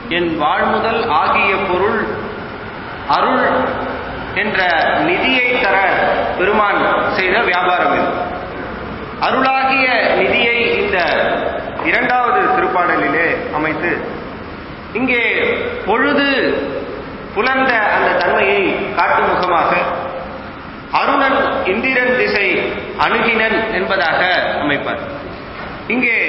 என் வாழ்முதல் ஆகிய பொருள் அருள் என்ற நிதியை தர பெருமான் செய்த வியாபாரம் இது அருளாகிய நிதியை இந்த இரண்டாவது திருப்பாடலிலே அமைத்து இங்கே பொழுது புலர்ந்த அந்த தன்மையை காட்டும் முகமாக அருணன் இந்திரன் திசை அணுகினன் என்பதாக அமைப்பார் இங்கே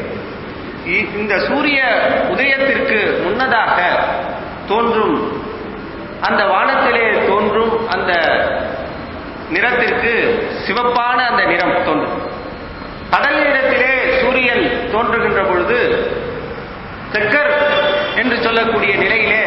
இ- இந்த சூரிய உதயத்திற்கு முன்னதாக தோன்றும் அந்த வானத்திலே தோன்றும் அந்த நிறத்திற்கு சிவப்பான அந்த நிறம் தோன்றும் கடல் நிறத்திலே சூரியன் தோன்றுகின்ற பொழுது தெக்கர் என்று சொல்லக்கூடிய நிலையிலே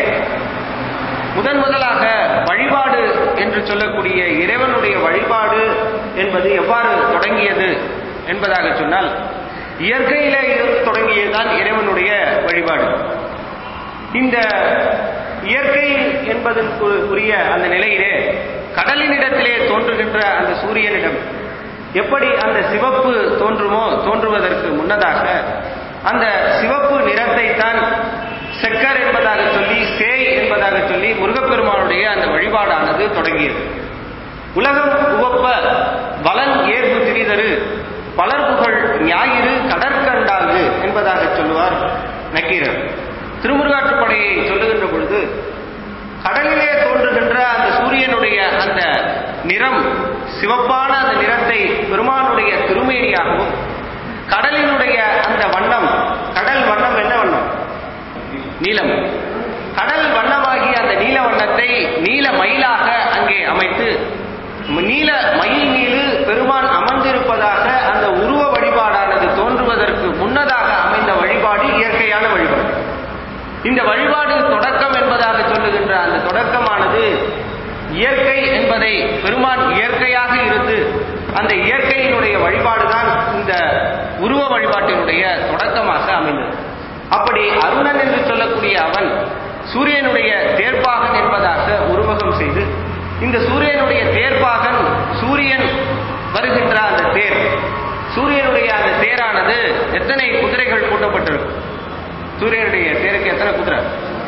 முதன் முதலாக வழிபாடு என்று சொல்லக்கூடிய இறைவனுடைய வழிபாடு என்பது எவ்வாறு தொடங்கியது என்பதாக சொன்னால் இயற்கையிலே இருந்து தொடங்கியதுதான் இறைவனுடைய வழிபாடு இந்த இயற்கை என்பதன் கு- உரிய அந்த நிலையிலே கடலினிடத்திலே தோன்றுகின்ற அந்த சூரியனிடம் எப்படி அந்த சிவப்பு தோன்றுமோ தோன்றுவதற்கு முன்னதாக அந்த சிவப்பு நிறத்தை தான் செக்கர் என்பதாக சொல்லி சேய் என்பதாக சொல்லி முருகப்பெருமானுடைய அந்த வழிபாடானது தொடங்கியது உலகம் உவப்ப வலன் ஏற்பு திரிதரு பலர் புகழ் ஞாயிறு கடற்கண்டாங்கு என்பதாக சொல்லுவார் நக்கீரர் திருமுருகாற்றுப்படையை சொல்லுகின்ற பொழுது கடலிலே தோன்றுகின்ற அந்த சூரியனுடைய அந்த நிறம் சிவப்பான அந்த நிறத்தை பெருமானுடைய திருமேனியாகவும் கடலினுடைய அந்த வண்ணம் கடல் வண்ணம் என்ன வண்ணம் நீலம் கடல் வண்ணமாகிய அந்த நீல வண்ணத்தை நீல மயிலாக அங்கே அமைத்து நீல மயில் மீது பெருமான் அமர்ந்திருப்பதாக அந்த உருவ வழிபாடானது தோன்றுவதற்கு முன்னதாக அமைந்த வழிபாடு இயற்கையான வழிபாடு இந்த வழிபாடு தொடக்கம் என்பதாக சொல்லுகின்ற அந்த தொடக்கமானது இயற்கை என்பதை பெருமான் இயற்கையாக இருந்து அந்த இயற்கையினுடைய வழிபாடுதான் இந்த உருவ வழிபாட்டினுடைய தொடக்கமாக அமைந்தது அப்படி அருணன் என்று சொல்லக்கூடிய அவன் சூரியனுடைய தேர்ப்பாகன் என்பதாக உருவகம் செய்து இந்த சூரியனுடைய தேர்ப்பாகன் சூரியன் வருகின்ற அந்த தேர் சூரியனுடைய அந்த தேரானது எத்தனை குதிரைகள் பூட்டப்பட்டிருக்கும் சூரியனுடைய தேருக்கு எத்தனை குதிரை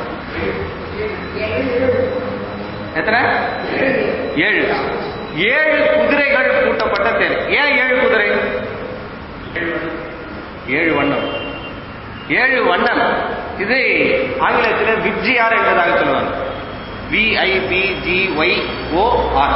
எத்தனை ஏழு ஏழு குதிரைகள் பூட்டப்பட்ட தேர் ஏன் ஏழு குதிரை ஏழு வண்ணம் ஏழு வண்ணம் இது ஆங்கிலத்தில் விப்ஜிஆர் என்பதாக சொல்லுவாங்க விஐபிஜி ஒய் ஓ ஆர்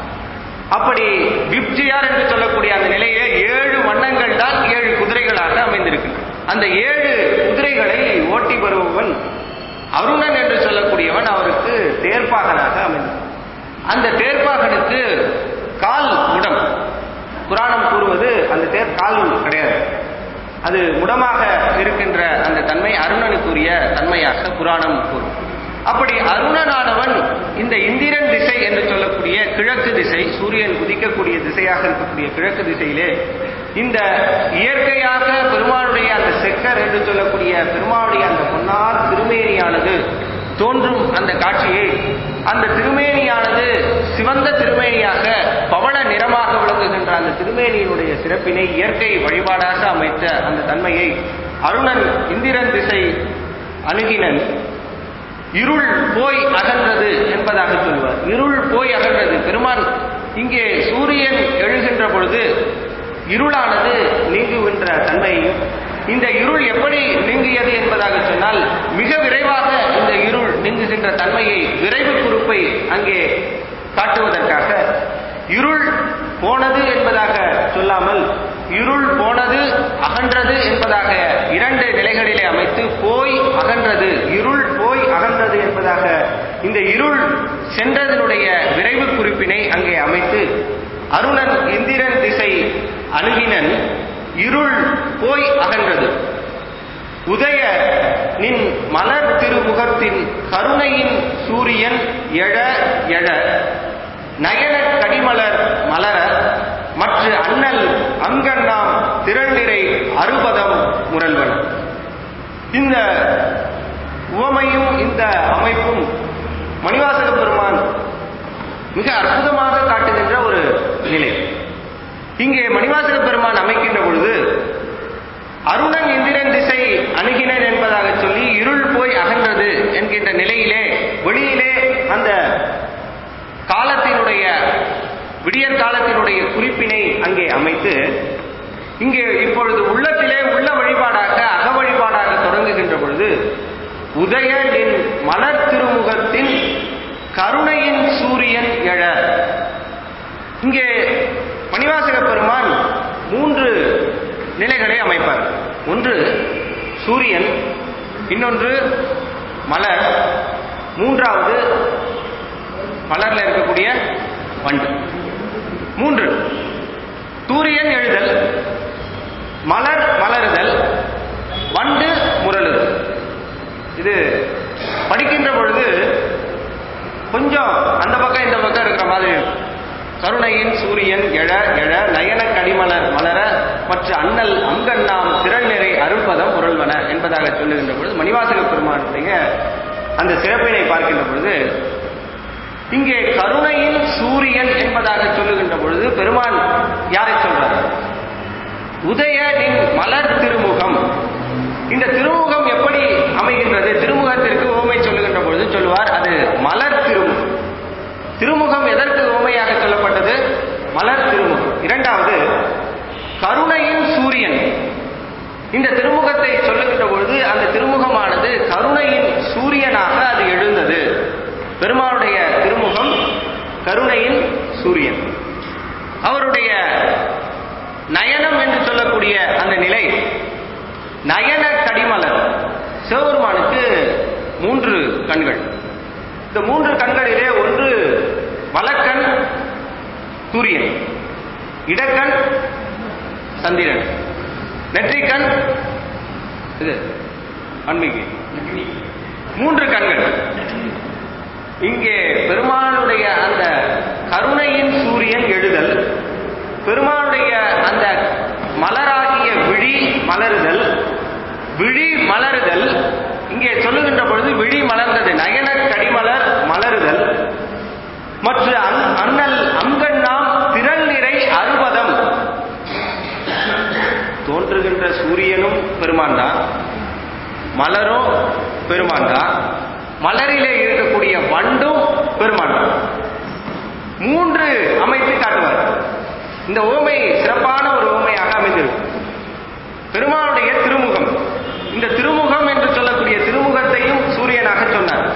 அப்படி விப்ஜிஆர் என்று சொல்லக்கூடிய அந்த நிலையிலே ஏழு வண்ணங்கள் தான் ஏழு குதிரைகளாக அமைந்திருக்கின்றன அந்த ஏழு குதிரைகளை ஓட்டி வருபவன் அருணன் என்று சொல்லக்கூடியவன் அவருக்கு தேர்ப்பாகனாக அமைந்தார் அந்த தேர்ப்பாகனுக்கு கால் முடம் புராணம் கூறுவது அந்த தேர் கால் கிடையாது அது முடமாக இருக்கின்ற அந்த தன்மை அருணனுக்குரிய தன்மையாக புராணம் கூறும் அப்படி அருணனானவன் இந்த இந்திரன் திசை என்று சொல்லக்கூடிய கிழக்கு திசை சூரியன் உதிக்கக்கூடிய திசையாக இருக்கக்கூடிய கிழக்கு திசையிலே இந்த இயற்கையாக பெருமாளுடைய அந்த செக்கர் என்று சொல்லக்கூடிய பெருமாளுடைய அந்த பொன்னார் திருமேனியானது தோன்றும் அந்த காட்சியை அந்த திருமேனியானது சிவந்த திருமேனியாக பவள நிறமாக விளங்குகின்ற அந்த திருமேனியினுடைய சிறப்பினை இயற்கை வழிபாடாக அமைத்த அந்த தன்மையை அருணன் இந்திரன் திசை அணுகினன் இருள் போய் அகன்றது என்பதாக சொல்வார் இருள் போய் அகன்றது பெருமான் இங்கே சூரியன் எழுகின்ற பொழுது இருளானது நீங்குகின்ற தன்மையையும் இந்த இருள் எப்படி நீங்கியது என்பதாக சொன்னால் மிக விரைவாக இந்த இருள் நீங்குகின்ற தன்மையை விரைவு குறிப்பை அங்கே காட்டுவதற்காக இருள் போனது என்பதாக சொல்லாமல் இருள் போனது அகன்றது என்பதாக இரண்டு நிலைகளிலே அமைத்து போய் அகன்றது இருள் போய் அகன்றது என்பதாக இந்த இருள் சென்றதனுடைய விரைவு குறிப்பினை அங்கே அமைத்து அருணன் இந்திரன் திசை அணுகினன் இருள் போய் அகன்றது உதய நின் மலர் திருமுகத்தின் கருணையின் சூரியன் எழ எழ நயன கடிமலர் மலர மற்ற அண்ணல் அங்கண்ணாம் திரள்நிறை அறுபதம் முரல்வன இந்த உவமையும் இந்த அமைப்பும் மணிவாசக பெருமான் மிக அற்புதமாக காட்டுகின்ற ஒரு நிலை இங்கே மணிவாசக பெருமான் அமைக்கின்ற பொழுது அருணன் இந்திரன் திசை அணுகினன் என்பதாக சொல்லி இருள் போய் அகன்றது என்கின்ற நிலையிலே வெளியிலே அந்த காலத்தினுடைய விடியற் காலத்தினுடைய குறிப்பினை அங்கே அமைத்து இங்கே இப்பொழுது உள்ளத்திலே உள்ள வழிபாடாக அக வழிபாடாக தொடங்குகின்ற பொழுது உதய நின் மலர் திருமுகத்தின் கருணையின் சூரியன் எழ இங்கே மணிவாசக பெருமான் மூன்று நிலைகளை அமைப்பார் ஒன்று சூரியன் இன்னொன்று மலர் மூன்றாவது மலர்ல இருக்கக்கூடிய வண்டு மூன்று சூரியன் எழுதல் மலர் மலருதல் வண்டு முரளுதல் இது படிக்கின்ற பொழுது கொஞ்சம் அந்த பக்கம் இந்த பக்கம் இருக்கிற மாதிரி இருக்கும் கருணையின் சூரியன் எழ எழ நயன கடிமலர் மலர மற்ற அண்ணல் அங்கண்ணாம் திரள் நிறை அருள்பதம் முரள்வன என்பதாக சொல்லுகின்ற பொழுது மணிவாசக பெருமானுடைய அந்த சிறப்பினை பார்க்கின்ற பொழுது இங்கே கருணையின் சூரியன் என்பதாக சொல்லுகின்ற பொழுது பெருமான் யாரை சொல்றார் உதயனின் மலர் திருமுகம் இந்த திருமுகம் எப்படி அமைகின்றது திருமுகத்திற்கு ஓமை சொல்லுகின்ற பொழுது சொல்லுவார் அது மலர் திருமுகம் திருமுகம் எதற்கு ஓமையாக சொல்லப்பட்டது மலர் திருமுகம் இரண்டாவது கருணையின் சூரியன் இந்த திருமுகத்தை சொல்லுகின்ற பொழுது அந்த திருமுகமானது கருணையின் சூரியனாக அது எழுந்தது பெருமானுடைய திருமுகம் கருணையின் சூரியன் அவருடைய நயனம் என்று சொல்லக்கூடிய அந்த நிலை நயன கடிமலர் சிவபெருமானுக்கு மூன்று கண்கள் இந்த மூன்று கண்களிலே ஒன்று வலக்கண் சூரியன் இடக்கண் சந்திரன் நெற்றிக்கண் இது அன்மிகை மூன்று கண்கள் இங்கே பெருமானுடைய அந்த கருணையின் சூரியன் எழுதல் பெருமானுடைய அந்த மலராகிய விழி மலருதல் விழி மலருதல் இங்கே சொல்லுகின்ற பொழுது விழி மலர்ந்தது நயன கடிமலர் மலருதல் மற்ற அன்- அண்ணல் அங்கண்ணாம் திரள் நிறை அறுபதம் தோன்றுகின்ற சூரியனும் பெருமான் தான் மலரும் பெருமான் தான் மலரிலே இருக்கக்கூடிய வண்டும் பெருமான் தான் மூன்று அமைத்து காட்டுவார் இந்த ஓமை சிறப்பான ஒரு ஓமையாக அமைந்திருக்கும் பெருமானுடைய திருமுகம் இந்த திருமுகம் என்று சொல்லக்கூடிய திருமுகத்தையும் சூரியனாக சொன்னார்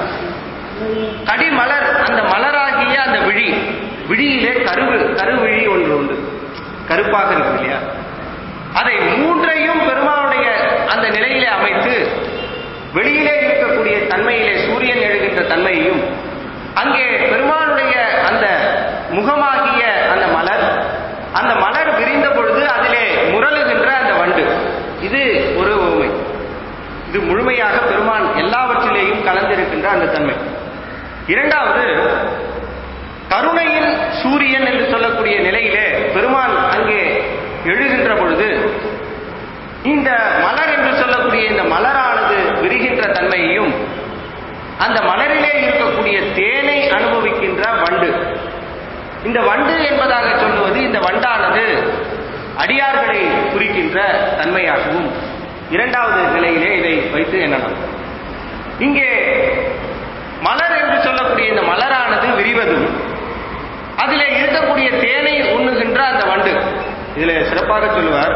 கடிமலர் அந்த மலராகிய அந்த விழி விழியிலே கருவு கருவிழி ஒன்று உண்டு கருப்பாக இருக்கு இல்லையா அதை மூன்றையும் பெருமானுடைய அந்த நிலையிலே அமைத்து வெளியிலே இருக்கக்கூடிய தன்மையிலே சூரியன் எழுகின்ற தன்மையையும் அங்கே பெருமானுடைய அந்த முகமாகிய அந்த மலர் அந்த மலர் விரிந்த பொழுது அதிலே முரளுகின்ற அந்த வண்டு இது ஒரு உண்மை இது முழுமையாக பெருமான் எல்லாவற்றிலேயும் கலந்திருக்கின்ற அந்த தன்மை இரண்டாவது கருணையின் சூரியன் என்று சொல்லக்கூடிய நிலையிலே பெருமான் அங்கே எழுகின்ற பொழுது இந்த மலர் என்று சொல்லக்கூடிய இந்த மலரானது விரிகின்ற தன்மையையும் அந்த மலரிலே இருக்கக்கூடிய தேனை அனுபவிக்கின்ற வண்டு இந்த வண்டு என்பதாக சொல்லுவது இந்த வண்டானது அடியார்களை குறிக்கின்ற தன்மையாகவும் இரண்டாவது நிலையிலே இதை வைத்து எண்ணலாம் இங்கே மலர் என்று சொல்லக்கூடிய இந்த மலரானது விரிவதும் அதிலே இருக்கக்கூடிய தேனை உண்ணுகின்ற அந்த வண்டு இதுல சிறப்பாக சொல்லுவார்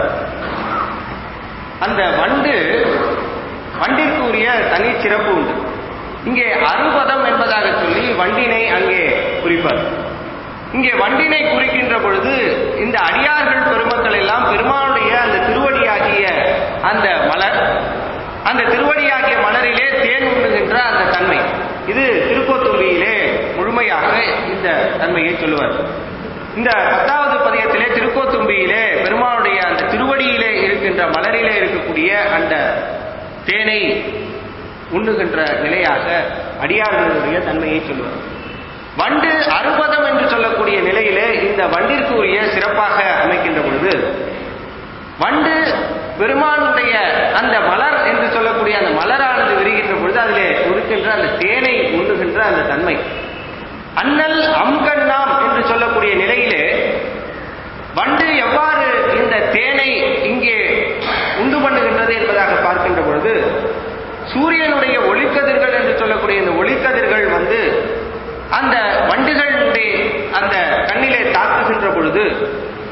அந்த வண்டு வண்டிற்கு உரிய தனி சிறப்பு உண்டு இங்கே அறுபதம் என்பதாக சொல்லி வண்டினை அங்கே குறிப்பார் இங்கே வண்டினை குறிக்கின்ற பொழுது இந்த அடியார்கள் பெருமக்கள் எல்லாம் பெருமானுடைய அந்த திருவடியாகிய அந்த மலர் அந்த திருவடியாகிய மலரிலே தேன் உண்ணுகின்ற அந்த தன்மை இது திருக்கோத்தூரியிலே முழுமையாக இந்த தன்மையை சொல்லுவார் இந்த பத்தாவது பதியத்திலே திருக்கோத்தும்பியிலே பெருமானுடைய அந்த திருவடியிலே இருக்கின்ற மலரிலே இருக்கக்கூடிய அந்த தேனை உண்ணுகின்ற நிலையாக அடியார்களுடைய தன்மையை சொல்லுவார் வண்டு அறுபதம் என்று சொல்லக்கூடிய நிலையிலே இந்த வண்டிற்கு உரிய சிறப்பாக அமைக்கின்ற பொழுது வண்டு பெருமானுடைய அந்த மலர் என்று சொல்லக்கூடிய அந்த மலரானது விரிகின்ற பொழுது அதிலே இருக்கின்ற அந்த தேனை உண்ணுகின்ற அந்த தன்மை அண்ணல் அம்கண்ணாம் என்று சொல்லக்கூடிய நிலையிலே வண்டு எவ்வாறு இந்த தேனை இங்கே உண்டு பண்ணுகின்றது என்பதாக பார்க்கின்ற பொழுது சூரியனுடைய ஒளிக்கதிர்கள் என்று சொல்லக்கூடிய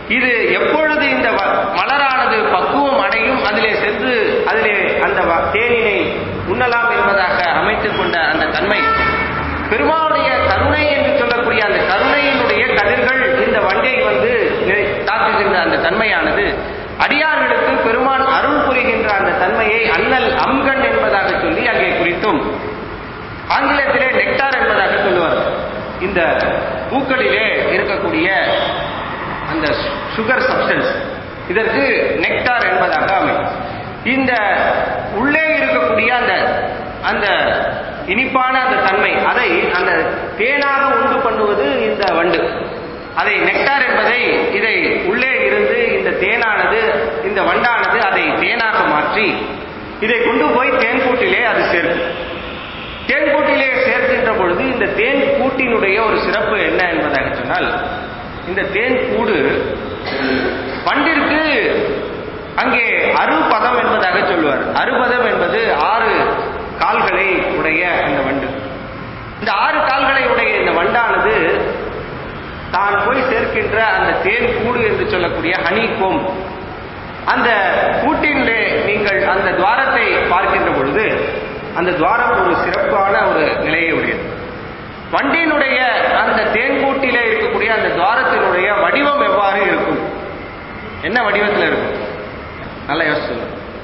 இது எப்பொழுது இந்த வ- மலரானது பக்குவம் அடையும் அதிலே சென்று அதிலே அந்த வ- தேனினை உண்ணலாம் என்பதாக அமைத்துக் கொண்ட அந்த தன்மை பெருமாளுடைய கருணை என்று சொல்லக்கூடிய அந்த கருணையினுடைய கதிர்கள் இந்த வண்டை வந்து நிறை- தாக்குகின்ற அந்த தன்மையானது அடியார்களுக்கு பெருமான் அருள் புரிகின்ற அந்த தன்மையை அண்ணல் அம்கண் என்பதாக சொல்லி அங்கே குறித்தும் ஆங்கிலத்திலே நெக்டார் என்பதாக சொல்லுவார் இந்த பூக்களிலே இருக்கக்கூடிய அந்த சுகர் சப்ஸ்டன்ஸ் இதற்கு நெக்டார் என்பதாக அமையும் இந்த உள்ளே இருக்கக்கூடிய அந்த அந்த இனிப்பான அந்த தன்மை அதை அந்த தேனாக உண்டு பண்ணுவது இந்த வண்டு அதை நெக்டார் என்பதை இதை உள்ளே இருந்து இந்த தேனானது இந்த வண்டானது அதை தேனாக மாற்றி இதை கொண்டு போய் தேன்கூட்டிலே அது சேர்க்கும் தேன்கூட்டிலே சேர்க்கின்ற பொழுது இந்த தேன் கூட்டினுடைய ஒரு சிறப்பு என்ன என்பதாக சொன்னால் இந்த தேன் கூடு வண்டிற்கு அங்கே அறுபதம் என்பதாக சொல்லுவார் அறுபதம் என்பது ஆறு கால்களை உடைய அந்த வண்டு இந்த ஆறு கால்களை உடைய இந்த வண்டானது தான் போய் சேர்க்கின்ற அந்த தேன் கூடு என்று சொல்லக்கூடிய ஹனி கோம் அந்த கூட்டிலே நீங்கள் அந்த துவாரத்தை பார்க்கின்ற பொழுது அந்த துவாரம் ஒரு சிறப்பான ஒரு நிலையை உடையது வண்டியினுடைய அந்த தேன்கூட்டிலே இருக்கக்கூடிய அந்த துவாரத்தினுடைய வடிவம் எவ்வாறு இருக்கும் என்ன வடிவத்தில் இருக்கும் நல்லா யோசிச்சு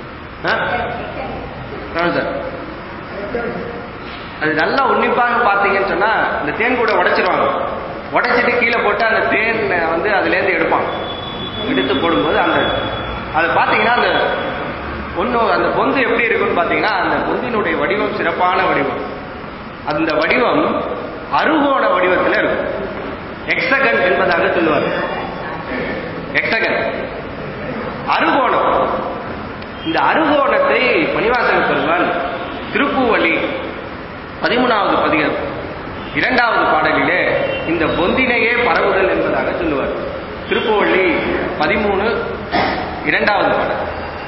சார் அது நல்லா உன்னிப்பாக பார்த்தீங்கன்னு சொன்னா இந்த தேன் கூட உடைச்சிருவாங்க உடைச்சிட்டு கீழே போட்டு அந்த தேன் வந்து அதுலேருந்து எடுப்பான் எடுத்து போடும்போது அந்த அதை பார்த்தீங்கன்னா அந்த ஒன்று அந்த பொந்து எப்படி இருக்குன்னு பார்த்தீங்கன்னா அந்த பொந்தினுடைய வடிவம் சிறப்பான வடிவம் அந்த வடிவம் அருகோண வடிவத்தில் இருக்கும் எக்ஸகன் என்பதாக சொல்லுவார் எக்ஸகன் அருகோணம் இந்த அருகோணத்தை பணிவாசக பெருமான் திருப்பூவழி பதிமூணாவது பதிகம் இரண்டாவது பாடலிலே இந்த பொந்தினையே பரவுதல் என்பதாக சொல்லுவார் திருப்புவள்ளி பதிமூணு இரண்டாவது பாடல்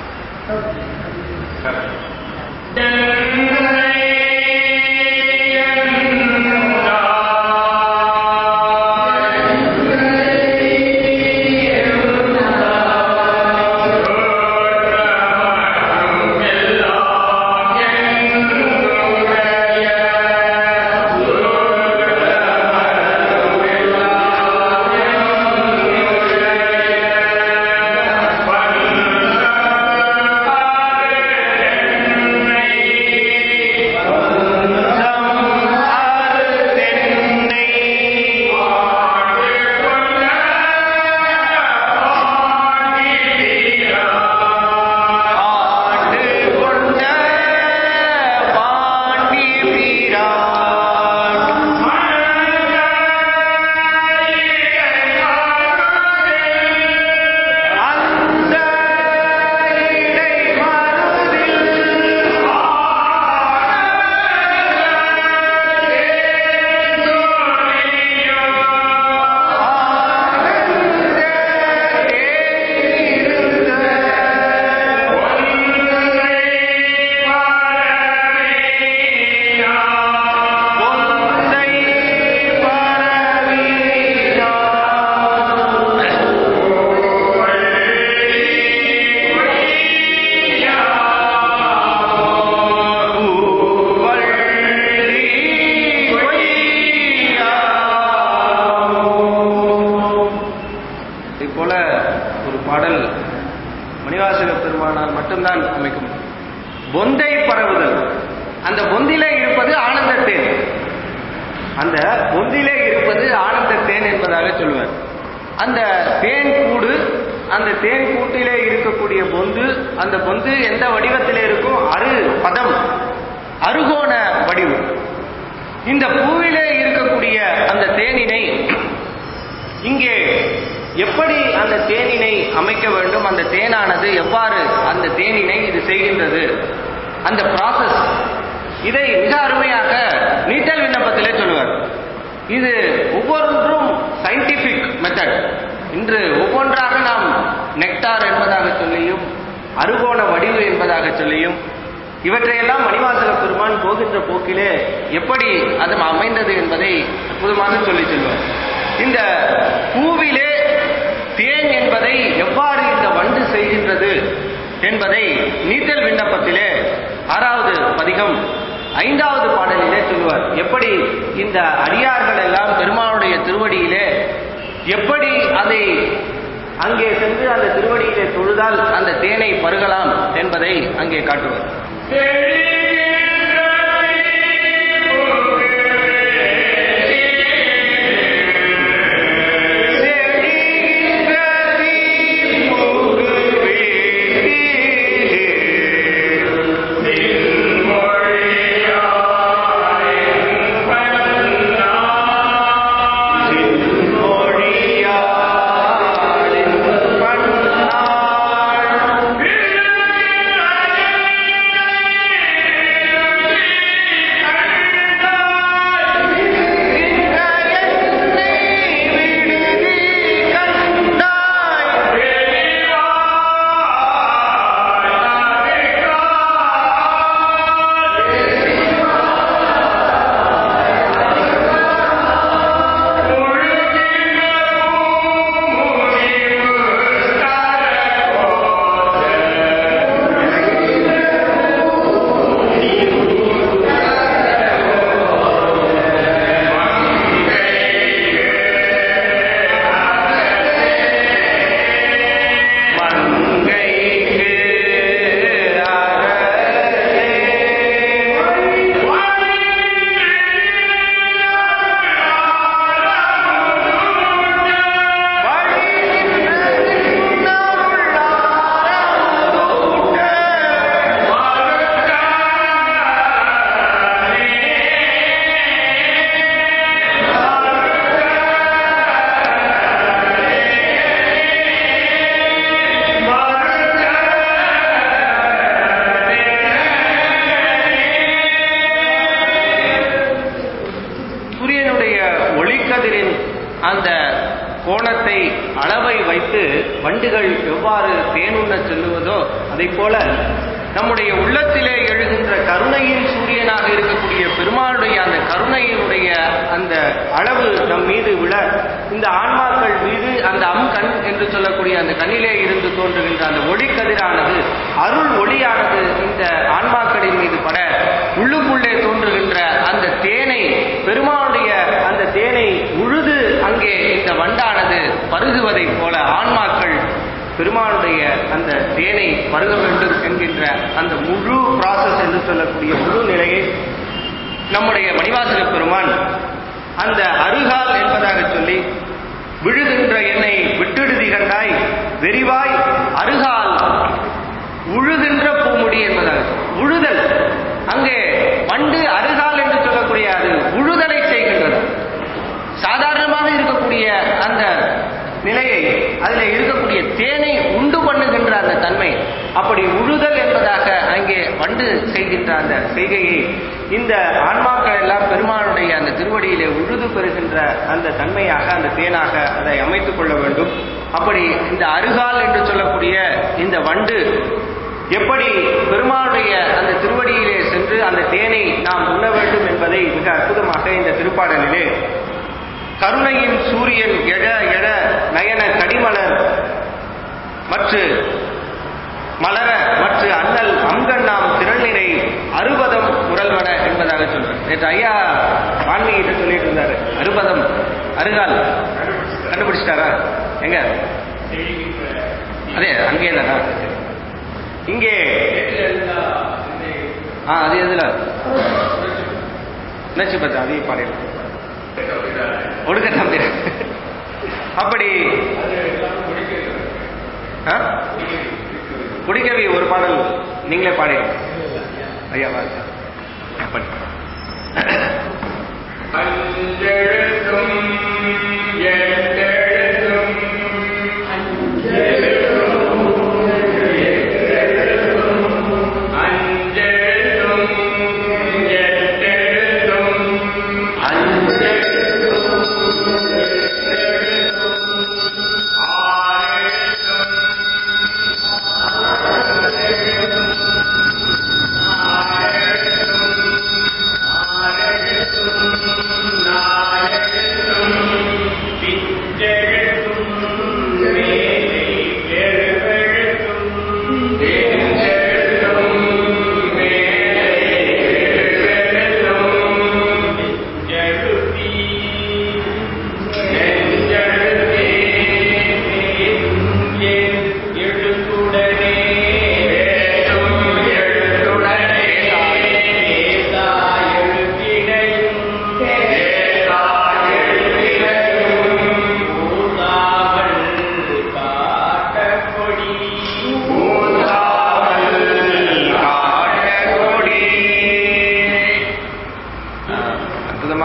ஆண்டு கொண்ட பாண்டி பிரான் அந்த இடை மருதில் ஆனந்த பொந்தை போல ஒரு பாடல் மணிவாசக பெருமானால் மட்டும்தான் அமைக்க முடியும் பொந்தை பரவுதல் அந்த பொந்திலே இருப்பது ஆனந்த தேன் அந்த பொந்திலே இருப்பது ஆனந்த தேன் என்பதாக சொல்லுவார் அந்த தேன் கூடு அந்த தேன் கூட்டிலே இருக்கக்கூடிய பொந்து அந்த பொந்து எந்த வடிவத்திலே இருக்கும் அரு பதம் அருகோண வடிவு இந்த பூவிலே இருக்கக்கூடிய அந்த தேனினை இங்கே எப்படி அந்த தேனினை அமைக்க வேண்டும் அந்த தேனானது எவ்வாறு அந்த தேனினை இது செய்கின்றது அந்த ப்ராசஸ் இதை மிக அருமையாக நீட்டல் விண்ணப்பத்திலே சொல்லுவார் இது ஒவ்வொன்றும் சயின்டிபிக் மெத்தட் இன்று ஒவ்வொன்றாக நாம் நெக்டார் என்பதாக சொல்லியும் அருகோண வடிவு என்பதாக சொல்லியும் இவற்றையெல்லாம் மணிவாசக பெருமான் போகின்ற போக்கிலே எப்படி அது அமைந்தது என்பதை அற்புதமாக சொல்லி செல்வார் இந்த பூவிலே தேன் என்பதை எவ்வாறு இந்த வண்டு செய்கின்றது என்பதை நீத்தல் விண்ணப்பத்திலே ஆறாவது பதிகம் ஐந்தாவது பாடலிலே சொல்லுவார் எப்படி இந்த அடியார்கள் எல்லாம் பெருமானுடைய திருவடியிலே எப்படி அதை அங்கே சென்று அந்த திருவடியிலே தொழுதால் அந்த தேனை பருகலாம் என்பதை அங்கே காட்டுவார் மங்கைக்கு சூரியனுடைய ஒளிக்கதிரின் அந்த கோணத்தை அளவை வைத்து வண்டுகள் எவ்வாறு தேனுண்ண செல்லுவதோ அதைப் போல நம்முடைய உள்ளத்திலே எழுகின்ற கருணையின் சூரியனாக இருக்கக்கூடிய பெருமாளுடைய அந்த கருணையினுடைய அந்த அளவு நம் மீது விழ இந்த ஆன்மாக்கள் மீது அந்த அம் கண் என்று சொல்லக்கூடிய அந்த கண்ணிலே இருந்து தோன்றுகின்ற அந்த ஒளிக்கதிரானது அருள் ஒளியானது இந்த ஆன்மாக்களின் மீது பட உள்ளுக்குள்ளே தோன்றுகின்ற அந்த தேனை பெருமானுடைய அந்த தேனை உழுது அங்கே இந்த வண்டானது பருகுவதைப் போல ஆன்மாக்கள் பெருமானுடைய அந்த தேனை பருக வேண்டும் என்கின்ற அந்த முழு ப்ராசஸ் என்று சொல்லக்கூடிய முழு நிலையை நம்முடைய மணிவாசக பெருமான் அந்த அருகால் என்பதாக சொல்லி விழுகின்ற என்னை விட்டுடுதி கண்டாய் வெறிவாய் அருகால் உழுகின்ற பூமுடி என்பதாக உழுதல் அங்கே வண்டு அருகால் என்று சொல்லக்கூடிய அது உழுதலை செய்கின்றது சாதாரணமாக இருக்கக்கூடிய அந்த நிலையை அதில் இருக்கக்கூடிய தேனை உண்டு பண்ணுகின்ற அந்த தன்மை அப்படி உழுதல் என்பதாக அங்கே வண்டு செய்கின்ற அந்த செய்கையை இந்த ஆன்மாக்கள் எல்லாம் பெருமானுடைய அந்த திருவடியிலே உழுது பெறுகின்ற அந்த தன்மையாக அந்த தேனாக அதை அமைத்துக் கொள்ள வேண்டும் அப்படி இந்த அருகால் என்று சொல்லக்கூடிய இந்த வண்டு எப்படி பெருமானுடைய அந்த திருவடியிலே சென்று அந்த தேனை நாம் உண்ண வேண்டும் என்பதை மிக அற்புதமாக இந்த திருப்பாடலிலே கருணையின் சூரியன் எழ எழ நயன கடிமலர் மற்ற மலர மற்ற அண்ணல் அங்கண்ணாம் திரள்நிறை அறுபதம் முரல்வன என்பதாக சொல்றார் நேற்று ஐயா வான்மீகிட்ட சொல்லிட்டு இருந்தாரு அறுபதம் அருகால் கண்டுபிடிச்சிட்டாரா எங்க அதே அங்கே தானா இங்கே ஆ அது எதுல உணர்ச்சி பத்தா அதையும் பாடிடலாம் ஒடுக்க தம்பி அப்படி ஆ? குடிக்கவி ஒரு பாடல் நீங்களே பாடிடுங்க ஐயா வா பண்ணி அஞ்செழுத்தும் எட்டெழுத்தும் அஞ்செழுத்தும் எட்டெழுத்தும் ஆறெழுத்தும்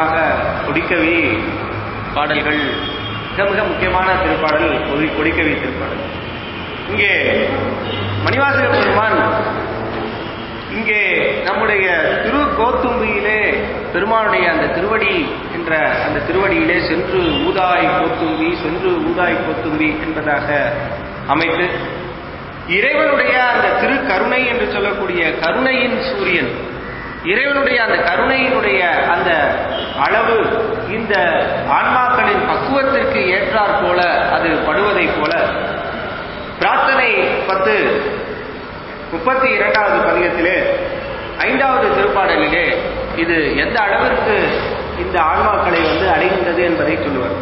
முக்கியமாக கொடிக்கவி பாடல்கள் மிக மிக முக்கியமான திருப்பாடல் கொடி கொடிக்கவி திருப்பாடல் இங்கே மணிவாசக பெருமான் இங்கே நம்முடைய திரு கோத்தும்பியிலே பெருமானுடைய அந்த திருவடி என்ற அந்த திருவடியிலே சென்று ஊதாய் கோத்தும்பி சென்று ஊதாய் கோத்தும்பி என்பதாக அமைத்து இறைவனுடைய அந்த திரு கருணை என்று சொல்லக்கூடிய கருணையின் சூரியன் இறைவனுடைய அந்த கருணையினுடைய அந்த அளவு இந்த ஆன்மாக்களின் பக்குவத்திற்கு ஏற்றாற் போல அது படுவதைப் போல பிரார்த்தனை பத்து முப்பத்தி இரண்டாவது பதிகத்திலே ஐந்தாவது திருப்பாடலிலே இது எந்த அளவிற்கு இந்த ஆன்மாக்களை வந்து அடைகின்றது என்பதை சொல்லுவார்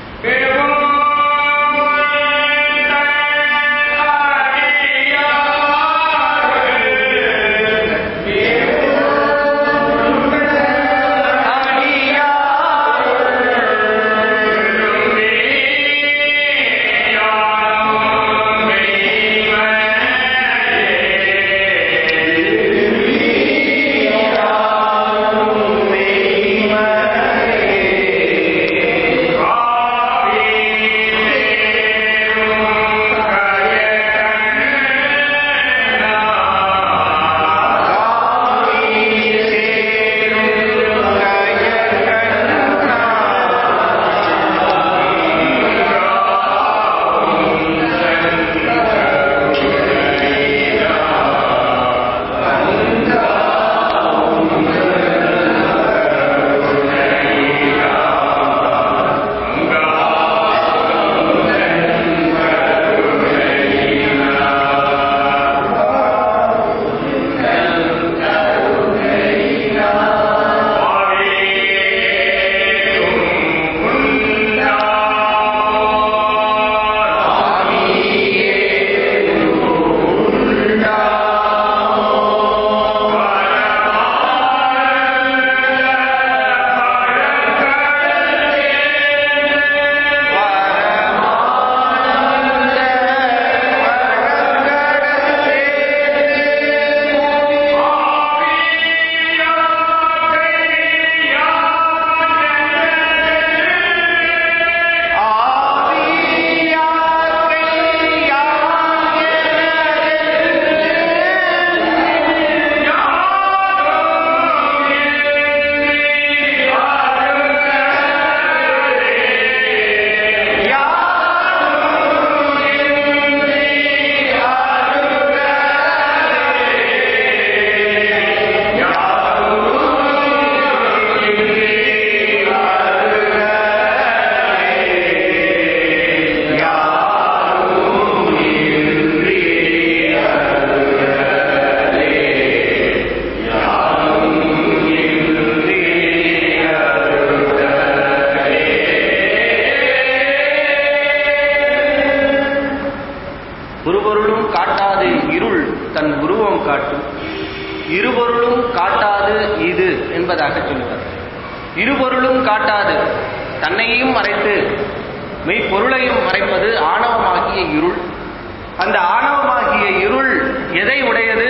ஒருபொருளும் காட்டாது இருள் தன் உருவம் காட்டும் இருபொருளும் காட்டாது இது என்பதாக சொல்லுவார் இருபொருளும் காட்டாது தன்னையும் மறைத்து மெய்ப்பொருளையும் மறைப்பது ஆணவமாகிய இருள் அந்த ஆணவமாகிய இருள் எதை உடையது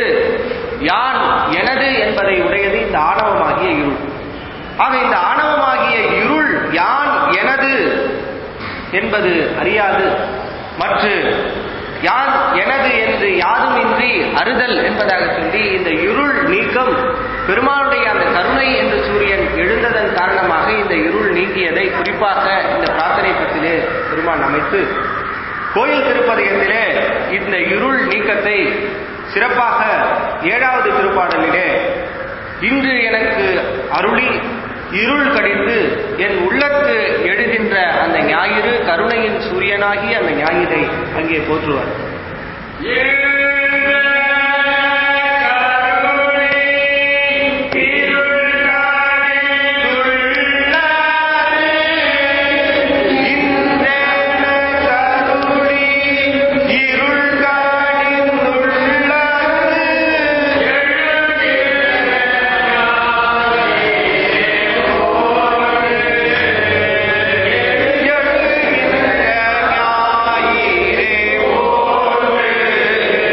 யான் எனது என்பதை உடையது இந்த ஆணவமாகிய இருள் ஆக இந்த ஆணவமாகிய இருள் யான் எனது என்பது அறியாது மற்ற யான் எனது என்று யாதுமின்றி அறுதல் என்பதாக சொல்லி இந்த இருள் நீக்கம் பெருமானுடைய அந்த கருணை என்று சூரியன் எழுந்ததன் காரணமாக இந்த இருள் நீங்கியதை குறிப்பாக இந்த பிரார்த்தனை பத்திலே பெருமான் அமைத்து கோயில் திருப்பதிகத்திலே இந்த இருள் நீக்கத்தை சிறப்பாக ஏழாவது திருப்பாடலிலே இன்று எனக்கு அருளி இருள் கடிந்து என் உள்ளத்து எழுகின்ற அந்த ஞாயிறு கருணையின் சூரியனாகி அந்த ஞாயிறை அங்கே போற்றுவார் ஞாயிறே போல்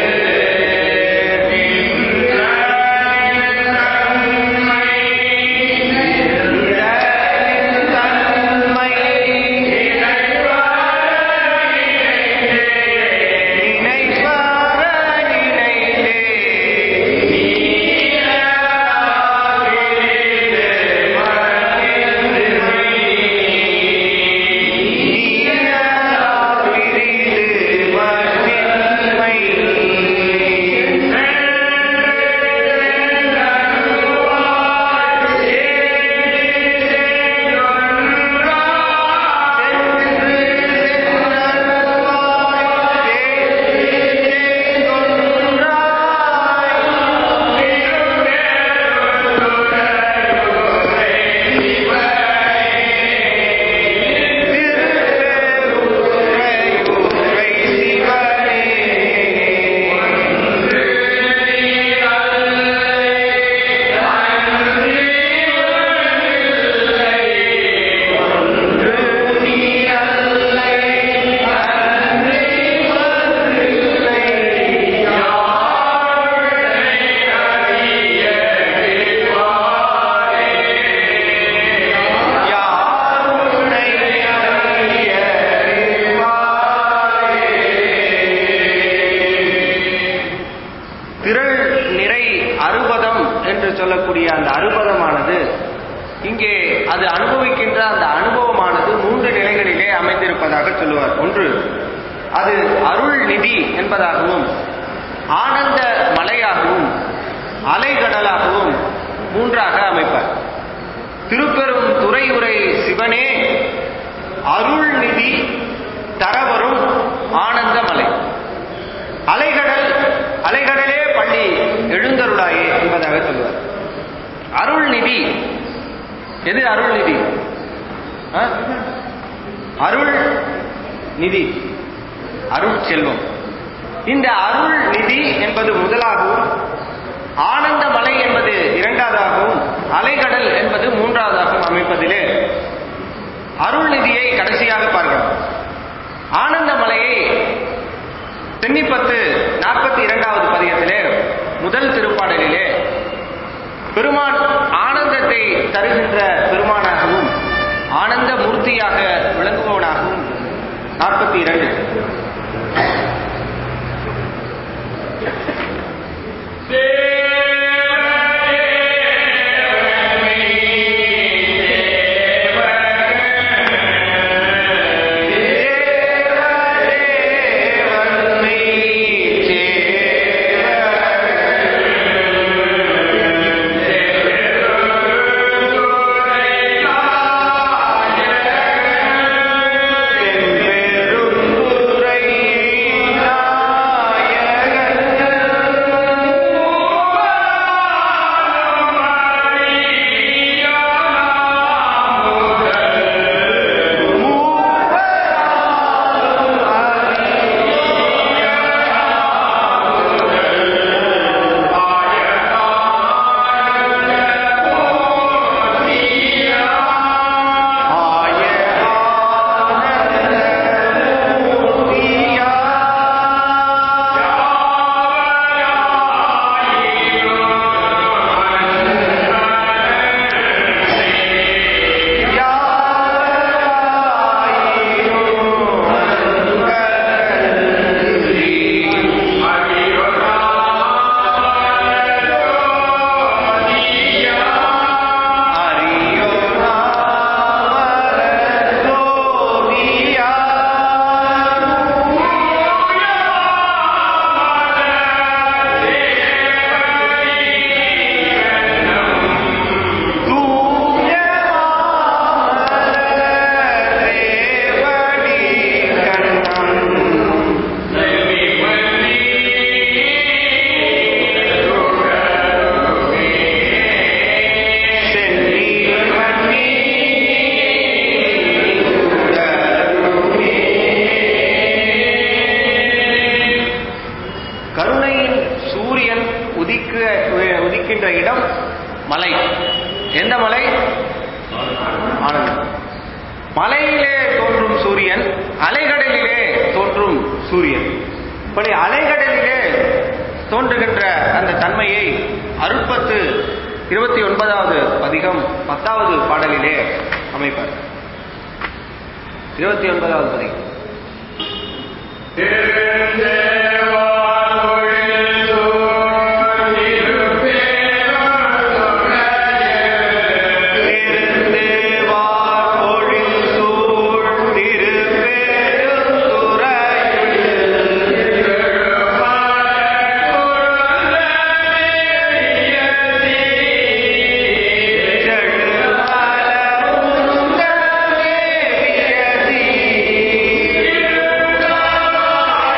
இங்கே அது அனுபவிக்கின்ற அந்த அனுபவமானது மூன்று நிலைகளிலே அமைந்திருப்பதாக சொல்லுவார் ஒன்று அது அருள் நிதி என்பதாகவும் ஆனந்த மலையாகவும் அலைகடலாகவும் மூன்றாக அமைப்பார் திருப்பெரும் துறை உரை சிவனே அருள் நிதி தரவரும் ஆனந்த மலை அலைகடல் அலைகடலே பள்ளி எழுந்தருளாயே என்பதாக சொல்லுவார் அருள் நிதி எது அருள் நிதி ஆ? அருள் நிதி அருள் செல்வம் இந்த அருள் நிதி என்பது முதலாகவும் ஆனந்த மலை என்பது இரண்டாவதாகவும் அலைகடல் என்பது மூன்றாவதாகவும் அமைப்பதிலே அருள் நிதியை கடைசியாக பார்க்கிறோம் ஆனந்த மலையை தென்னிப்பத்து நாற்பத்தி இரண்டாவது பதியத்திலே முதல் திருப்பாடலிலே பெருமான் ஆனந்தத்தை தருகின்ற பெருமானாகவும் ஆனந்த மூர்த்தியாக விளங்குபவனாகவும் நாற்பத்தி இரண்டு கருணையின் சூரியன் உதிக்க உதிக்கின்ற இடம் மலை எந்த மலை ஆனந்தம் மலையிலே தோன்றும் சூரியன் அலைகடலிலே தோன்றும் சூரியன் இப்படி அலைகடலிலே தோன்றுகின்ற அந்த தன்மையை அருட்பத்து இருபத்தி ஒன்பதாவது பதிகம் பத்தாவது பாடலிலே அமைப்பார் இருபத்தி ஒன்பதாவது பதிகம் Yeah.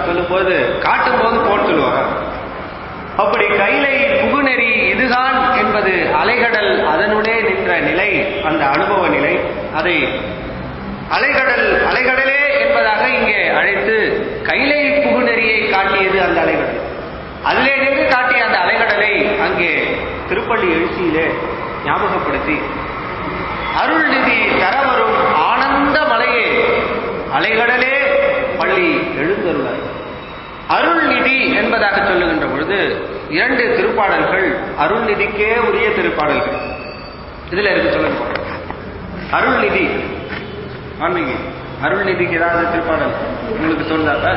சொல்லும்போது காட்டும் போது போன்னு சொல்லுவாங்க அப்படி கைலை புகுநெறி இதுதான் என்பது அலைகடல் அதனுடைய நின்ற நிலை அந்த அனுபவ நிலை அதை அலைகடல் அலைகடலே என்பதாக இங்கே அழைத்து கைலை புகுநெறியை காட்டியது அந்த அலைகடல் அதிலே நின்று காட்டிய அந்த அலைகடலை அங்கே திருப்பள்ளி எழுச்சியிலே ஞாபகப்படுத்தி அருள்நிதி தரவரும் ஆனந்த மலையே அலைகடலே பள்ளி எழுந்தருளாய் அருள்நிதி என்பதாக சொல்லுகின்ற பொழுது இரண்டு திருப்பாடல்கள் அருள்நிதிக்கே உரிய திருப்பாடல்கள் இதுல இருக்கு சொல்லுங்க அருள்நிதி ஆன்மீகி அருள்நிதிக்கு ஏதாவது திருப்பாடல் உங்களுக்கு தோணுதாப்ப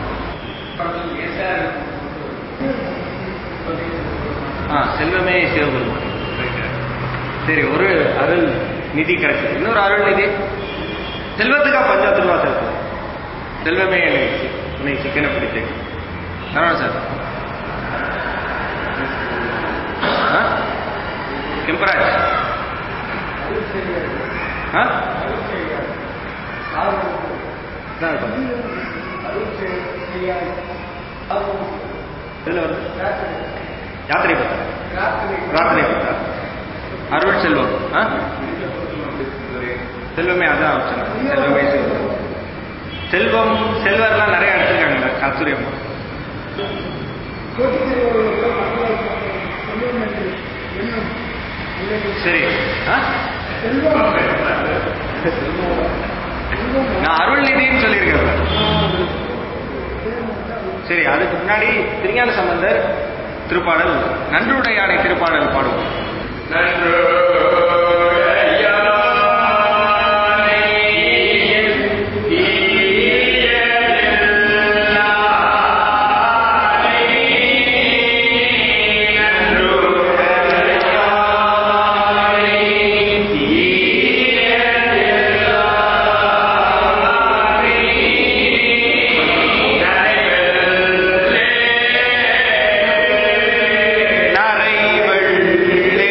ஆ செல்வமே சிவபெருமான் சரி ஒரு அருள் நிதி கிடைச்சது இன்னொரு அருள் நிதி செல்வத்துக்கா பஞ்சா திருவாசகத்து செல்வமே என்னை சி- உன்னை சிக்கன பிடித்தேன் சரவண சார் ஆ? கெம்பராஜ் ஆ? இதான் இருக்கும். இதுல வருது. யாத்திரை பத்தா பிரார்த்தனை பத்தா அருள் செல்வம் ஆ? செல்வமே அதான் சொன்னேன். செல்வமே செல்வம் செல்வம் செல்வர்லாம் நிறைய எடுத்துருக்காங்க கஸ்தூரியம்மா சரி ஆ? நான் அருள்நிதின்னு சொல்லியிருக்கேன் சரி அதுக்கு முன்னாடி திருஞான சம்பந்தர் திருப்பாடல் நன்றுடையானை திருப்பாடல் பாடுவோம் நரைவள்ளே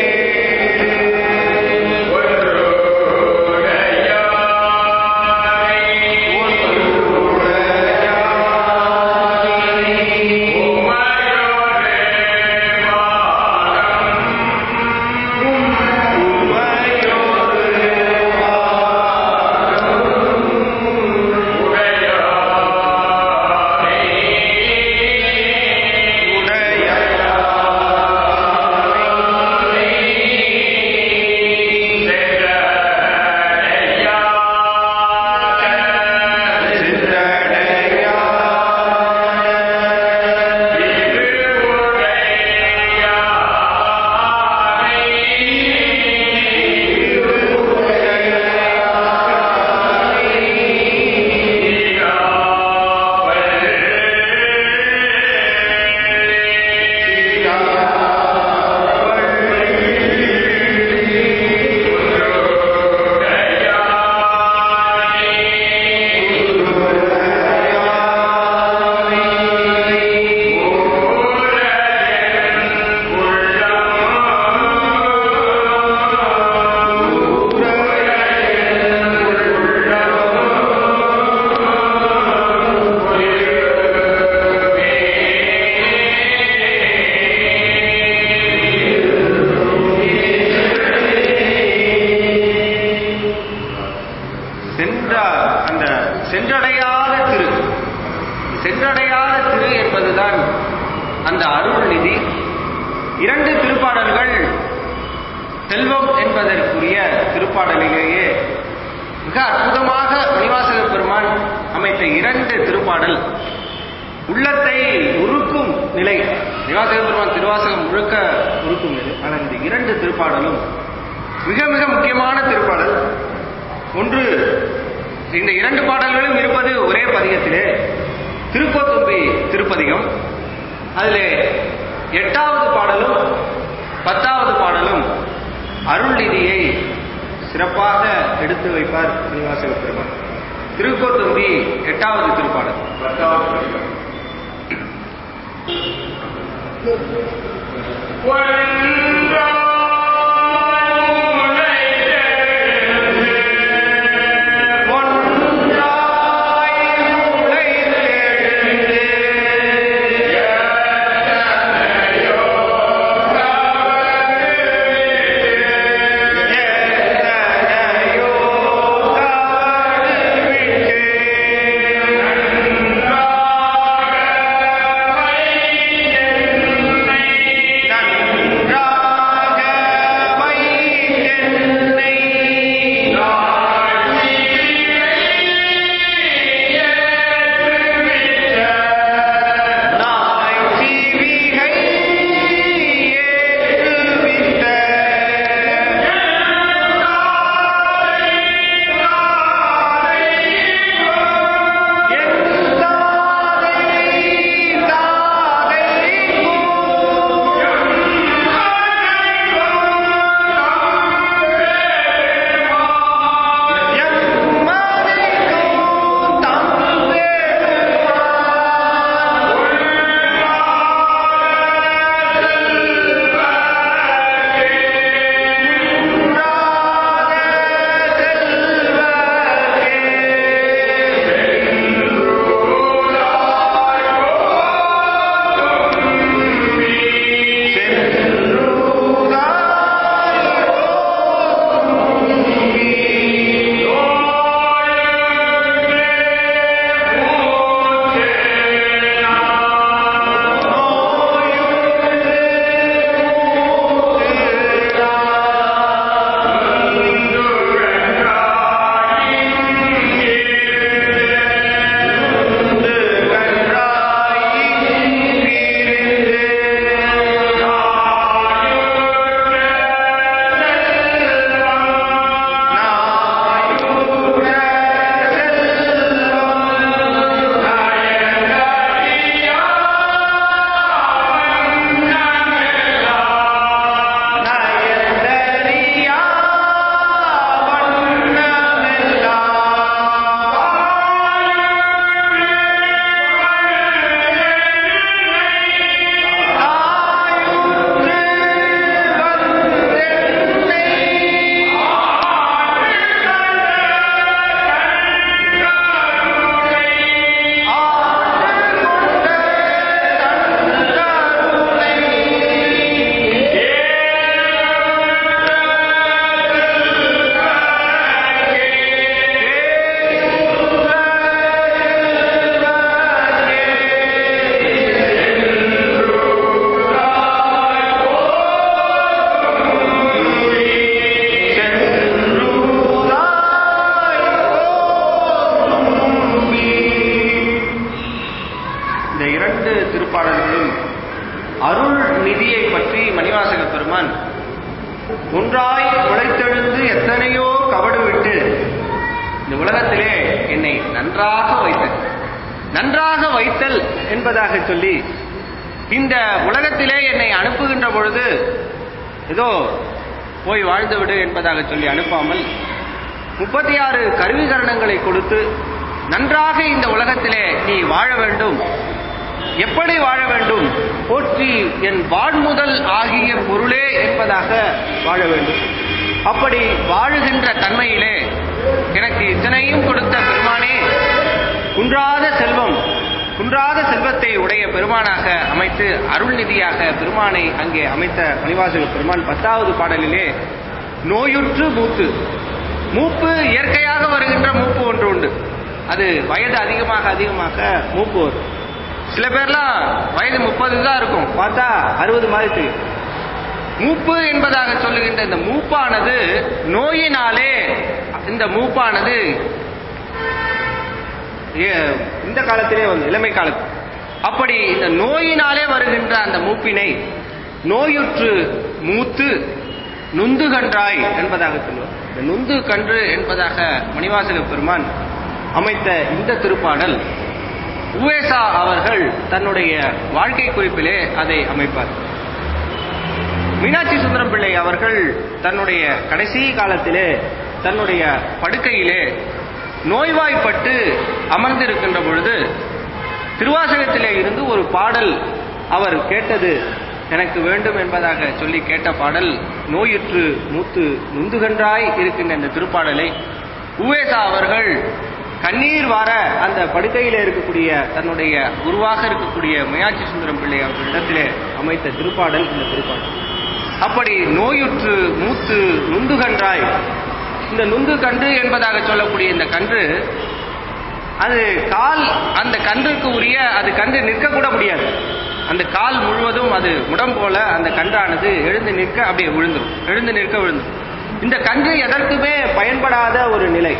சென்ற அந்த சென்றடையாத திரு சென்றடையாத திரு என்பதுதான் அந்த அருள் நிதி இரண்டு திருப்பாடல்கள் செல்வம் என்பதற்குரிய திருப்பாடலிலேயே மிக அற்புதமாக மணிவாசக பெருமான் அமைத்த இரண்டு திருப்பாடல் உள்ளத்தை உருக்கும் நிலை மணிவாசக பெருமான் திருவாசகம் முழுக்க உருக்கும் நிலை ஆனால் இந்த இரண்டு திருப்பாடலும் மிக மிக முக்கியமான திருப்பாடல் ஒன்று இந்த இரண்டு பாடல்களும் இருப்பது ஒரே பதிகத்திலே திருக்கோத்தும்பி திருப்பதிகம் அதிலே எட்டாவது பாடலும் பத்தாவது பாடலும் அருள்நிதியை சிறப்பாக எடுத்து வைப்பார் சீனிவாசக பெருமான் திருக்கோத்தும்பி எட்டாவது திருப்பாடல் ஒன்றாய் உழைத்தெழுந்து ஒன்றாய் உழைத்தெழுந்து எத்தனையோ கபடு விட்டு இந்த உலகத்திலே என்னை நன்றாக வைத்தல் நன்றாக வைத்தல் என்பதாக சொல்லி இந்த உலகத்திலே என்னை அனுப்புகின்ற பொழுது ஏதோ போய் வாழ்ந்து விடு என்பதாக சொல்லி அனுப்பாமல் முப்பத்தி ஆறு கருவிகரணங்களை கொடுத்து நன்றாக இந்த உலகத்திலே நீ வாழ வேண்டும் எப்படி வாழ வேண்டும் போற்றி என் வாழ்முதல் ஆகிய பொருளே என்பதாக வாழ வேண்டும் அப்படி வாழுகின்ற தன்மையிலே எனக்கு இத்தனையும் கொடுத்த பெருமானே குன்றாத செல்வம் குன்றாத செல்வத்தை உடைய பெருமானாக அமைத்து அருள்நிதியாக பெருமானை அங்கே அமைத்த மணிவாசக பெருமான் பத்தாவது பாடலிலே நோயுற்று மூத்து மூப்பு இயற்கையாக வருகின்ற மூப்பு ஒன்று உண்டு அது வயது அதிகமாக அதிகமாக மூப்பு வரும் சில பேர்லாம் வயது முப்பது தான் இருக்கும் பார்த்தா அறுபது மாதிரி தெரியும் மூப்பு என்பதாக சொல்லுகின்ற இந்த மூப்பானது நோயினாலே இந்த மூப்பானது ஏ- இந்த காலத்திலே வந்து இளமை காலத்து அப்படி இந்த நோயினாலே வருகின்ற அந்த மூப்பினை நோயுற்று மூத்து நுந்து கன்றாய் என்பதாக சொல்லுவார் இந்த நுந்து கன்று என்பதாக மணிவாசக பெருமான் அமைத்த இந்த திருப்பாடல் உவேசா அவர்கள் தன்னுடைய வாழ்க்கை குறிப்பிலே அதை அமைப்பார் மீனாட்சி சுந்தரம் பிள்ளை அவர்கள் தன்னுடைய கடைசி காலத்திலே தன்னுடைய படுக்கையிலே நோய்வாய்ப்பட்டு அமர்ந்திருக்கின்ற பொழுது திருவாசகத்திலே இருந்து ஒரு பாடல் அவர் கேட்டது எனக்கு வேண்டும் என்பதாக சொல்லி கேட்ட பாடல் நோயுற்று மூத்து நுந்துகன்றாய் இருக்கின்ற இந்த திருப்பாடலை உவேசா அவர்கள் கண்ணீர் வார அந்த படுக்கையிலே இருக்கக்கூடிய தன்னுடைய குருவாக இருக்கக்கூடிய மீனாட்சி சுந்தரம் பிள்ளை அவர்களிடத்திலே அமைத்த திருப்பாடல் இந்த திருப்பாடல் அப்படி நோயுற்று மூத்து நுந்துகன்றாய் இந்த நுந்து கன்று என்பதாக சொல்லக்கூடிய இந்த கன்று அது கால் அந்த கன்றுக்கு உரிய அது கன்று நிற்க கூட முடியாது அந்த கால் முழுவதும் அது முடம் போல அந்த கன்றானது எழுந்து நிற்க அப்படியே விழுந்துரும் எழுந்து நிற்க விழுந்துரும் இந்த கன்று எதற்குமே பயன்படாத ஒரு நிலை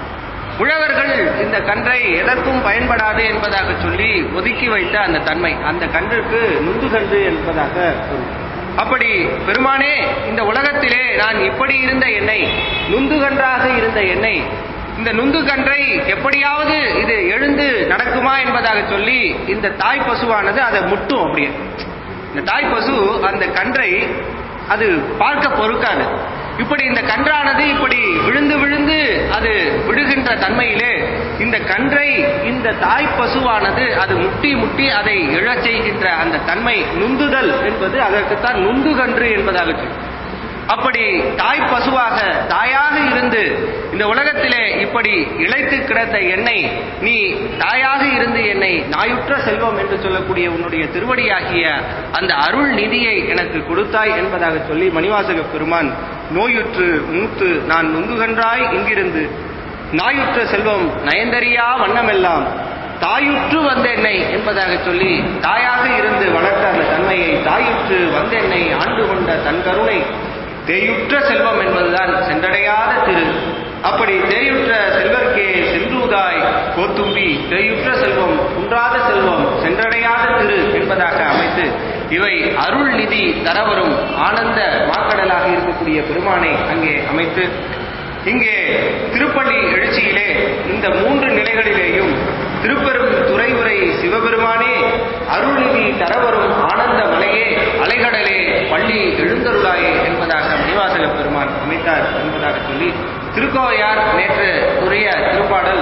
உழவர்கள் இந்த கன்றை எதற்கும் பயன்படாது என்பதாக சொல்லி ஒதுக்கி வைத்த அந்த தன்மை அந்த கன்றுக்கு நுந்து கன்று என்பதாக பொருள் அப்படி பெருமானே இந்த உலகத்திலே நான் இப்படி இருந்த என்னை நுந்து கன்றாக இருந்த என்னை இந்த நுந்து கன்றை எப்படியாவது இது எழுந்து நடக்குமா என்பதாக சொல்லி இந்த தாய் பசுவானது அதை முட்டும் அப்படியே இந்த தாய் பசு அந்த கன்றை அது பார்க்க பொறுக்காது இப்படி இந்த கன்றானது இப்படி விழுந்து விழுந்து அது விழுகின்ற தன்மையிலே இந்த கன்றை இந்த தாய் பசுவானது அது முட்டி முட்டி அதை எழச் செய்கின்ற அந்த தன்மை நுந்துதல் என்பது அதற்குத்தான் நுந்து கன்று என்பதாக சொல்லும் அப்படி தாய் பசுவாக தாயாக இருந்து இந்த உலகத்திலே இப்படி இழைத்து கிடந்த என்னை நீ தாயாக இருந்து என்னை நாயுற்ற செல்வம் என்று சொல்லக்கூடிய உன்னுடைய திருவடியாகிய அந்த அருள் நிதியை எனக்கு கொடுத்தாய் என்பதாக சொல்லி மணிவாசக பெருமான் நோயுற்று மூத்து நான் நுங்குகன்றாய் இங்கிருந்து நாயுற்ற செல்வம் நயந்தறியா வண்ணமெல்லாம் தாயுற்று வந்த என்னை என்பதாக சொல்லி தாயாக இருந்து வளர்த்த அந்த தன்மையை தாயுற்று வந்த என்னை ஆண்டு கொண்ட தன் கருணை தேயுற்ற செல்வம் என்பதுதான் சென்றடையாத திரு அப்படி தேயுற்ற செல்வர்க்கே சென்றுதாய் கோத்தும்பி தேயுற்ற செல்வம் குன்றாத செல்வம் சென்றடையாத திரு என்பதாக அமைத்து இவை அருள் நிதி தரவரும் ஆனந்த மாக்கடலாக இருக்கக்கூடிய பெருமானை அங்கே அமைத்து இங்கே திருப்பள்ளி எழுச்சியிலே இந்த மூன்று நிலைகளிலேயும் திருப்பெரும் துறையுரை சிவபெருமானே அருள்நிதி தரவரும் ஆனந்த மலையே அலைகடலே பள்ளி எழுந்தருளாயே என்பதாக மணிவாசக பெருமான் அமைத்தார் என்பதாக சொல்லி திருக்கோவையார் நேற்று உரிய திருப்பாடல்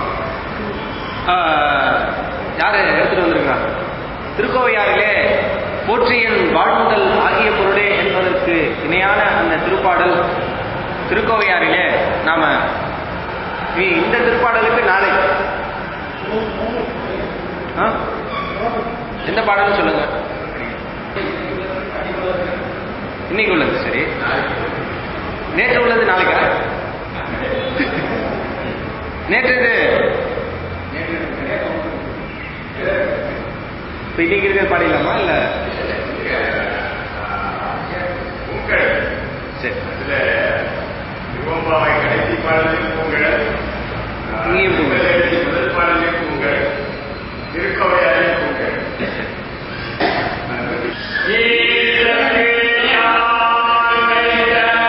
ஆஹ், யாரு எடுத்துட்டு வந்திருக்கிறார் திருக்கோவையாரிலே போற்றியன் வாழ்முதல் ஆகிய பொருளே என்பதற்கு இணையான அந்த திருப்பாடல் திருக்கோவையாரிலே நாம இனி இந்த திருப்பாடலுக்கு நாளை ஆ? எந்த பாடல்னு சொல்லுங்க இன்னைக்கு உள்ளது சரி நேற்று உள்ளது நாளைக்கா நேற்று இது இப்ப இன்னைக்கு இருக்கிற பாடிடலாமா இல்ல உங்கள் சரி இதுல சிவம்பாவை கடைசி பாடலில் உங்கள் இங்கேயும் பூங்கள். முதல் முதல் பாடலில் உங்கள் திருக்கவையாரில் உங்கள் ஈரக்கு யானை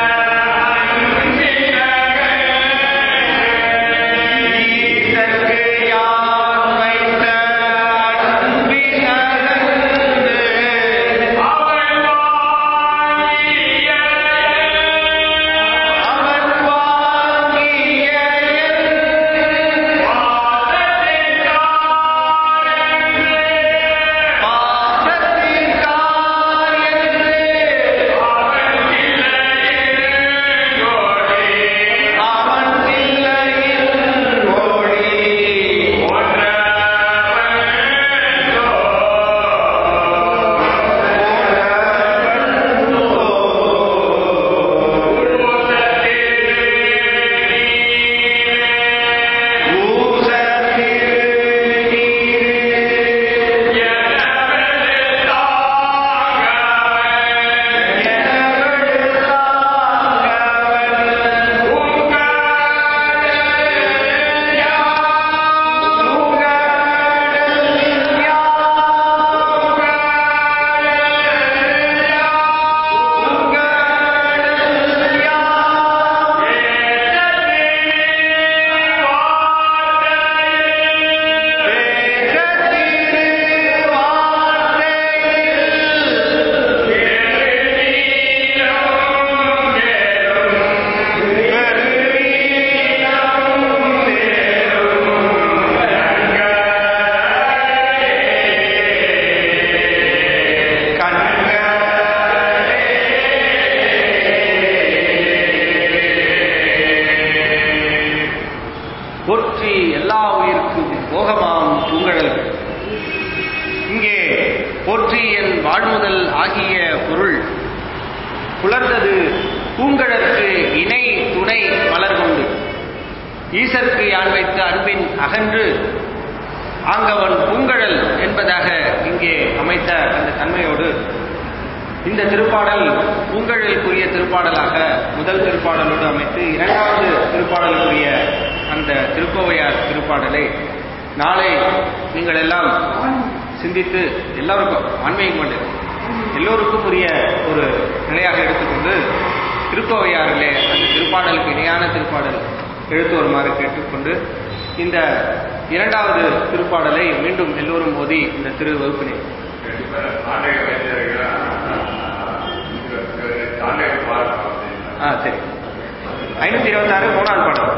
போகமாம் பூங்கழல்கள் இங்கே போற்றி என் வாழ்முதல் ஆகிய பொருள் புலர்ந்தது பூங்கழற்கு இணை துணை மலர் கொண்டு ஈசற்கு யான் வைத்த அன்பின் அகன்று ஆங்கவன் பூங்கழல் என்பதாக இங்கே அமைத்த அந்த தன்மையோடு இந்த திருப்பாடல் பூங்கழலுக்குரிய திருப்பாடலாக முதல் திருப்பாடலோடு அமைத்து இரண்டாவது திருப்பாடலுக்குரிய அந்த திருக்கோவையார் திருப்பாடலை நாளை நீங்கள் எல்லாம் சிந்தித்து எல்லாருக்கும் ஆன்மீகம் கொண்டு எல்லோருக்கும் உரிய ஒரு நிலையாக எடுத்துக்கொண்டு திருக்கோவையாரிலே அந்த திருப்பாடலுக்கு இணையான திருப்பாடல் எழுத்து வருமாறு கேட்டுக்கொண்டு இந்த இரண்டாவது திருப்பாடலை மீண்டும் எல்லோரும் மோதி இந்த திரு வகுப்பினை ஆண்டை வைத்திருக்கிறேன் ஆண்டை பார்க்கலாம் ஆ சரி ஐநூத்தி இருபத்தி ஆறு மூணாவது பாடல்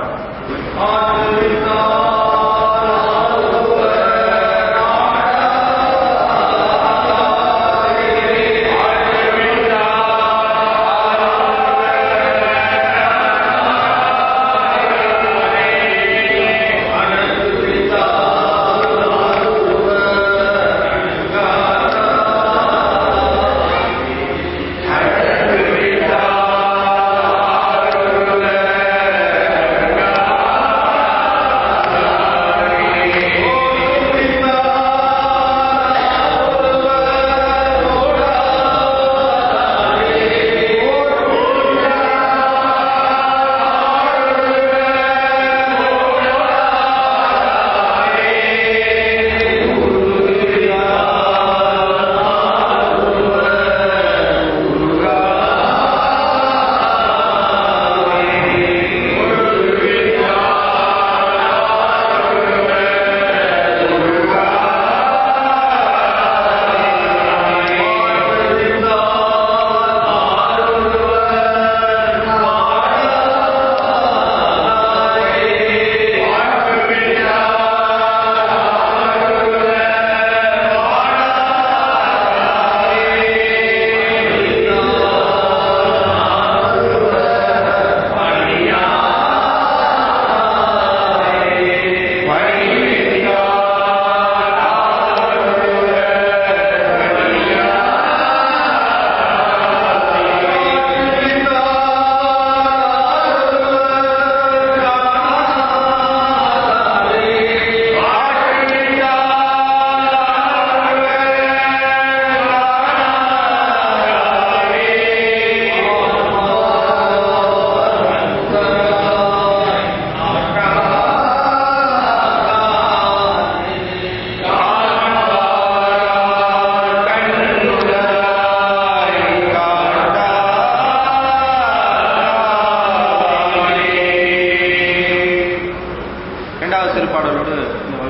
இரண்டாவது திருப்பாடலோடு இந்த